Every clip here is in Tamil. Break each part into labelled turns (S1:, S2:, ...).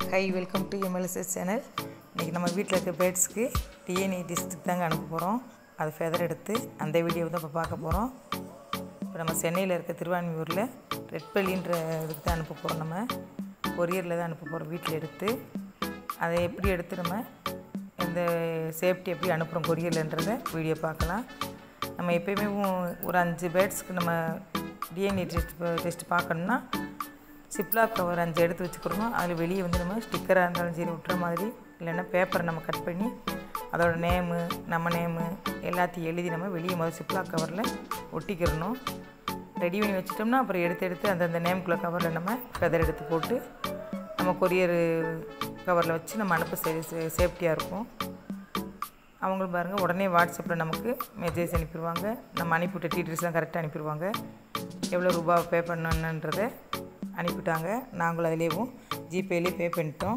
S1: high welcome to MLSS channel இன்றைக்கி நம்ம வீட்டில் இருக்க பேர்ட்ஸ்க்கு டிஎன்ஏ டெஸ்ட்டுக்கு தாங்க அனுப்ப போகிறோம் அது ஃபெதர் எடுத்து அந்த வீடியோ தான் இப்போ பார்க்க போகிறோம் இப்போ நம்ம சென்னையில் இருக்க திருவான்மியூரில் ரெட்பள்ளின்ற இதுக்கு தான் அனுப்ப போகிறோம் நம்ம கொரியரில் தான் அனுப்ப போகிறோம் வீட்டில் எடுத்து அதை எப்படி எடுத்து நம்ம இந்த சேஃப்டி எப்படி அனுப்புகிறோம் கொரியர்லன்றதை வீடியோ பார்க்கலாம் நம்ம எப்பயுமே உ- ஒரு அஞ்சு பேர்ட்ஸ்க்கு நம்ம டிஎன்ஏ டெஸ்ட் டெஸ்ட் பார்க்கணுன்னா சிப்லாக் கவர் அஞ்சு எடுத்து வச்சுக்கிறோம் அதில் வெளியே வந்து நம்ம ஸ்டிக்கராக இருந்தாலும் சரி விட்டுற மாதிரி இல்லைன்னா பேப்பரை நம்ம கட் பண்ணி அதோட நேமு நம்ம நேமு எல்லாத்தையும் எழுதி நம்ம வெளியே முதல் சிப்லாக் கவரில் ஒட்டிக்கிறணும் ரெடி பண்ணி வச்சிட்டோம்னா அப்புறம் எடுத்து எடுத்து அந்தந்த நேம்குள்ள கவரில் நம்ம ஃபெதர் எடுத்து போட்டு நம்ம கொரியர் கவரில் வச்சு நம்ம அனுப்ப சேஃப்டியாக இருக்கும் அவங்களும் பாருங்கள் உடனே வாட்ஸ்அப்பில் நமக்கு மெசேஜ் அனுப்பிடுவாங்க நம்ம அனுப்பிவிட்ட டீட்டெயில்ஸ்லாம் கரெக்டாக அனுப்பிடுவாங்க எவ்வளோ ரூபா பே பண்ணணுன்றதை அனுப்பிட்டாங்க நாங்களும் அதிலேயும் ஜிபேலேயே பே பண்ணிட்டோம்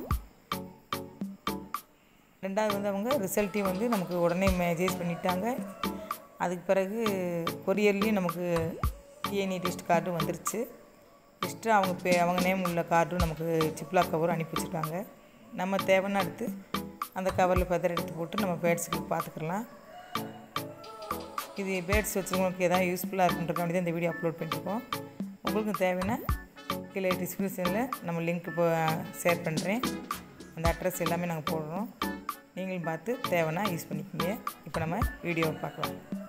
S1: ரெண்டாவது வந்து அவங்க ரிசல்ட்டையும் வந்து நமக்கு உடனே மெசேஜ் பண்ணிட்டாங்க அதுக்கு பிறகு கொரியர்லேயும் நமக்கு டிஎன்ஏ டெஸ்ட் கார்டும் வந்துருச்சு எக்ஸ்ட்ரா அவங்க பே அவங்க நேம் உள்ள கார்டும் நமக்கு சிப்லா கவரும் அனுப்பி வச்சுருக்காங்க நம்ம தேவைன்னா எடுத்து அந்த கவரில் பதற எடுத்து போட்டு நம்ம பேர்ட்ஸுக்கு பார்த்துக்கலாம் இது பேர்ட்ஸ் வச்சுருக்கவங்களுக்கு எதாவது யூஸ்ஃபுல்லாக இருக்குன்றக்காண்டி தான் இந்த வீடியோ அப்லோட் பண்ணியிருக்கோம் உங்களுக்கு தேவைன்னா கீழே டிஸ்கிரிப்ஷனில் நம்ம லிங்க் இப்போ ஷேர் பண்ணுறேன் அந்த அட்ரஸ் எல்லாமே நாங்கள் போடுறோம் நீங்களும் பார்த்து தேவைன்னா யூஸ் பண்ணிக்கோங்க இப்போ நம்ம வீடியோவை பார்க்கலாம்